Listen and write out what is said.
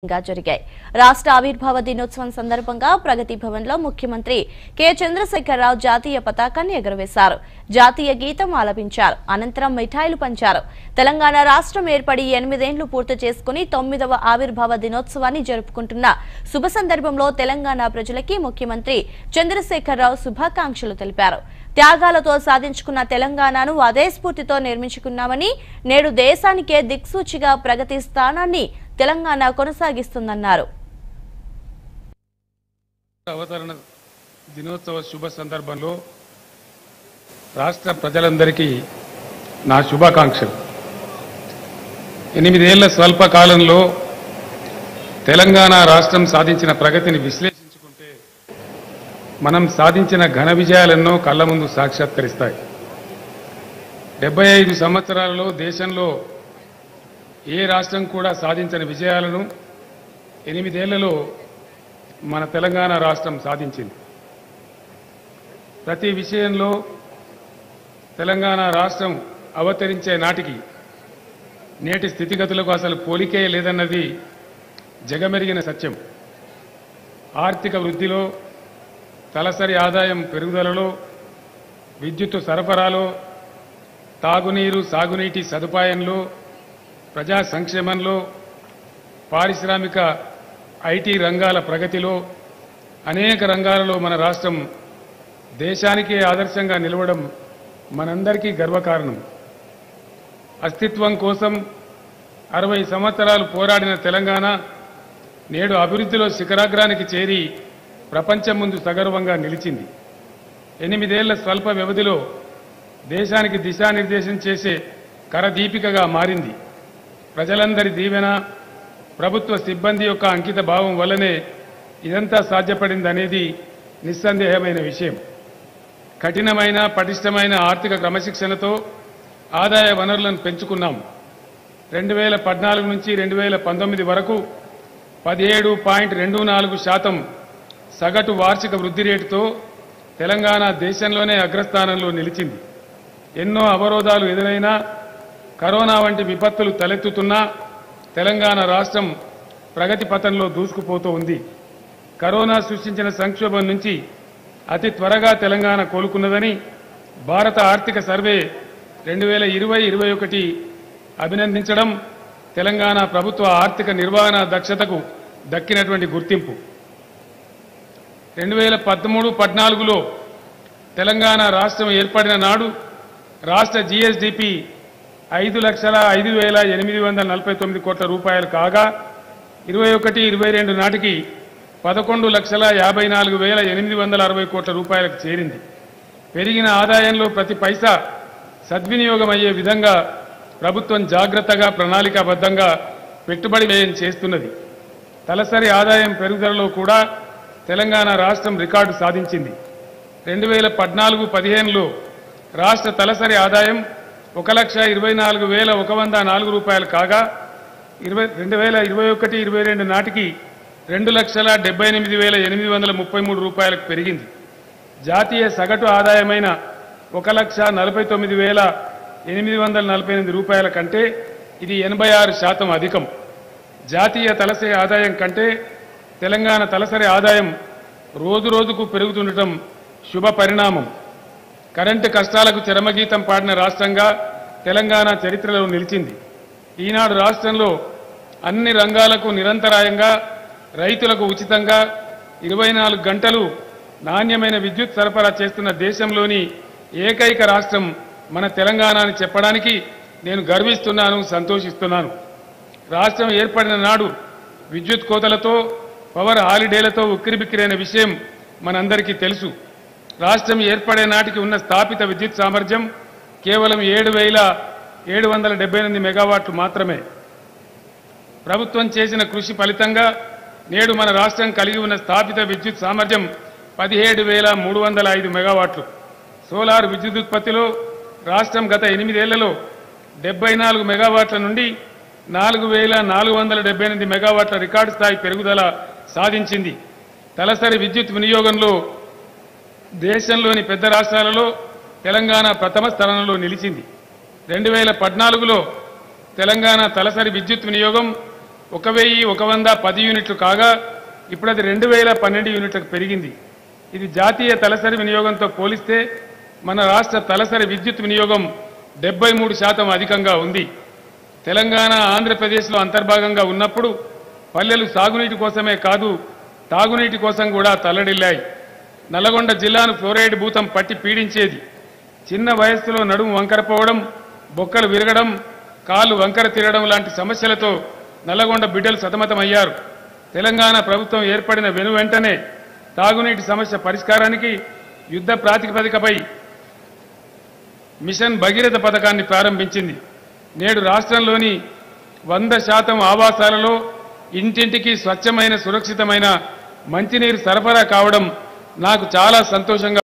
గా జరిగాయి రాష్ట్ర ఆవిర్భావ దినోత్సవం సందర్భంగా ప్రగతి భవన్ లో ముఖ్యమంత్రి కె చంద్రశేఖరరావు జాతీయ పతాకాన్ని ఎగురవేశారు జాతీయ గీతం ఆలపించారు అనంతరం మిఠాయిలు పంచారు తెలంగాణ రాష్ట్రం ఏర్పడి ఎనిమిదేండ్లు పూర్తి చేసుకుని తొమ్మిదవ ఆవిర్భావ దినోత్సవాన్ని జరుపుకుంటున్న శుభ సందర్భంలో తెలంగాణ ప్రజలకి ముఖ్యమంత్రి చంద్రశేఖరరావు శుభాకాంక్షలు తెలిపారు త్యాగాలతో సాధించుకున్న తెలంగాణను అదే స్ఫూర్తితో నిర్మించుకున్నామని నేడు దేశానికే దిక్సూచిగా ప్రగతి స్థానాన్ని తెలంగాణ కొనసాగిస్తుందన్నారు అవతరణ దినోత్సవ శుభ సందర్భంలో రాష్ట్ర ప్రజలందరికీ నా శుభాకాంక్షలు ఎనిమిదేళ్ల స్వల్ప కాలంలో తెలంగాణ రాష్ట్రం సాధించిన ప్రగతిని విశ్లేషించుకుంటే మనం సాధించిన ఘన విజయాలెన్నో కళ్ళ ముందు సాక్షాత్కరిస్తాయి డెబ్బై ఐదు సంవత్సరాలలో దేశంలో ఏ రాష్ట్రం కూడా సాధించని విజయాలను ఎనిమిదేళ్లలో మన తెలంగాణ రాష్ట్రం సాధించింది ప్రతి విషయంలో తెలంగాణ రాష్ట్రం అవతరించే నాటికి నేటి స్థితిగతులకు అసలు పోలికే లేదన్నది జగమెరిగిన సత్యం ఆర్థిక వృద్ధిలో తలసరి ఆదాయం పెరుగుదలలో విద్యుత్తు సరఫరాలో తాగునీరు సాగునీటి సదుపాయంలో ప్రజా సంక్షేమంలో పారిశ్రామిక ఐటీ రంగాల ప్రగతిలో అనేక రంగాలలో మన రాష్ట్రం దేశానికే ఆదర్శంగా నిలవడం మనందరికీ గర్వకారణం అస్తిత్వం కోసం అరవై సంవత్సరాలు పోరాడిన తెలంగాణ నేడు అభివృద్ధిలో శిఖరాగ్రానికి చేరి ప్రపంచం ముందు సగర్వంగా నిలిచింది ఎనిమిదేళ్ల స్వల్ప వ్యవధిలో దేశానికి దిశానిర్దేశం చేసే కరదీపికగా మారింది ప్రజలందరి దీవెన ప్రభుత్వ సిబ్బంది యొక్క అంకిత భావం వల్లనే ఇదంతా సాధ్యపడిందనేది నిస్సందేహమైన విషయం కఠినమైన పటిష్టమైన ఆర్థిక క్రమశిక్షణతో ఆదాయ వనరులను పెంచుకున్నాం రెండు వేల పద్నాలుగు నుంచి రెండు వేల పంతొమ్మిది వరకు పదిహేడు పాయింట్ రెండు నాలుగు శాతం సగటు వార్షిక వృద్ధి రేటుతో తెలంగాణ దేశంలోనే అగ్రస్థానంలో నిలిచింది ఎన్నో అవరోధాలు ఎదురైనా కరోనా వంటి విపత్తులు తలెత్తుతున్నా తెలంగాణ రాష్ట్రం ప్రగతి పథంలో దూసుకుపోతూ ఉంది కరోనా సృష్టించిన సంక్షోభం నుంచి అతి త్వరగా తెలంగాణ కోలుకున్నదని భారత ఆర్థిక సర్వే రెండు వేల ఇరవై ఇరవై ఒకటి అభినందించడం తెలంగాణ ప్రభుత్వ ఆర్థిక నిర్వహణ దక్షతకు దక్కినటువంటి గుర్తింపు రెండు వేల పదమూడు పద్నాలుగులో తెలంగాణ రాష్ట్రం ఏర్పడిన నాడు రాష్ట్ర జీఎస్డిపి ఐదు లక్షల ఐదు వేల ఎనిమిది వందల నలభై తొమ్మిది కోట్ల రూపాయలు కాగా ఇరవై ఒకటి ఇరవై రెండు నాటికి పదకొండు లక్షల యాభై నాలుగు వేల ఎనిమిది వందల అరవై కోట్ల రూపాయలకు చేరింది పెరిగిన ఆదాయంలో ప్రతి పైసా సద్వినియోగం అయ్యే విధంగా ప్రభుత్వం జాగ్రత్తగా ప్రణాళికాబద్ధంగా పెట్టుబడి వ్యయం చేస్తున్నది తలసరి ఆదాయం పెరుగుదలలో కూడా తెలంగాణ రాష్ట్రం రికార్డు సాధించింది రెండు వేల పద్నాలుగు పదిహేనులో రాష్ట్ర తలసరి ఆదాయం ఒక లక్ష ఇరవై నాలుగు వేల ఒక వంద నాలుగు రూపాయలు కాగా ఇరవై రెండు వేల ఇరవై ఒకటి ఇరవై రెండు నాటికి రెండు లక్షల డెబ్బై ఎనిమిది వేల ఎనిమిది వందల ముప్పై మూడు రూపాయలకు పెరిగింది జాతీయ సగటు ఆదాయమైన ఒక లక్ష నలభై తొమ్మిది వేల ఎనిమిది వందల నలభై ఎనిమిది రూపాయల కంటే ఇది ఎనభై ఆరు శాతం అధికం జాతీయ తలసరి ఆదాయం కంటే తెలంగాణ తలసరి ఆదాయం రోజు రోజుకు పెరుగుతుండటం శుభ పరిణామం కరెంటు కష్టాలకు చరమగీతం పాడిన రాష్ట్రంగా తెలంగాణ చరిత్రలో నిలిచింది ఈనాడు రాష్ట్రంలో అన్ని రంగాలకు నిరంతరాయంగా రైతులకు ఉచితంగా ఇరవై నాలుగు గంటలు నాణ్యమైన విద్యుత్ సరఫరా చేస్తున్న దేశంలోని ఏకైక రాష్ట్రం మన తెలంగాణ అని చెప్పడానికి నేను గర్విస్తున్నాను సంతోషిస్తున్నాను రాష్ట్రం ఏర్పడిన నాడు విద్యుత్ కోతలతో పవర్ హాలిడేలతో ఉక్కిరిబిక్కిరైన విషయం మనందరికీ తెలుసు రాష్ట్రం ఏర్పడే నాటికి ఉన్న స్థాపిత విద్యుత్ సామర్థ్యం కేవలం ఏడు వేల ఏడు వందల డెబ్బై ఎనిమిది మెగావాట్లు మాత్రమే ప్రభుత్వం చేసిన కృషి ఫలితంగా నేడు మన రాష్ట్రం కలిగి ఉన్న స్థాపిత విద్యుత్ సామర్థ్యం పదిహేడు వేల మూడు వందల ఐదు మెగావాట్లు సోలార్ విద్యుత్ ఉత్పత్తిలో రాష్ట్రం గత ఎనిమిదేళ్లలో డెబ్బై నాలుగు మెగావాట్ల నుండి నాలుగు వేల నాలుగు వందల డెబ్బై ఎనిమిది మెగావాట్ల రికార్డు స్థాయి పెరుగుదల సాధించింది తలసరి విద్యుత్ వినియోగంలో దేశంలోని పెద్ద రాష్ట్రాలలో తెలంగాణ ప్రథమ స్థానంలో నిలిచింది రెండు వేల పద్నాలుగులో తెలంగాణ తలసరి విద్యుత్ వినియోగం ఒక వెయ్యి ఒక వంద పది యూనిట్లు కాగా ఇప్పుడు అది రెండు వేల పన్నెండు యూనిట్లకు పెరిగింది ఇది జాతీయ తలసరి వినియోగంతో పోలిస్తే మన రాష్ట్ర తలసరి విద్యుత్ వినియోగం డెబ్బై మూడు శాతం అధికంగా ఉంది తెలంగాణ ఆంధ్రప్రదేశ్లో అంతర్భాగంగా ఉన్నప్పుడు పల్లెలు సాగునీటి కోసమే కాదు తాగునీటి కోసం కూడా తల్లడిల్లాయి నల్లగొండ జిల్లాను ఫ్లోరైడ్ భూతం పట్టి పీడించేది చిన్న వయస్సులో నడుము వంకరపోవడం బొక్కలు విరగడం కాళ్ళు వంకర తిరగడం లాంటి సమస్యలతో నల్లగొండ బిడ్డలు సతమతమయ్యారు తెలంగాణ ప్రభుత్వం ఏర్పడిన వెను వెంటనే తాగునీటి సమస్య పరిష్కారానికి యుద్ధ ప్రాతిపదికపై మిషన్ భగీరథ పథకాన్ని ప్రారంభించింది నేడు రాష్ట్రంలోని వంద శాతం ఆవాసాలలో ఇంటింటికి స్వచ్ఛమైన సురక్షితమైన మంచినీరు సరఫరా కావడం నాకు చాలా సంతోషంగా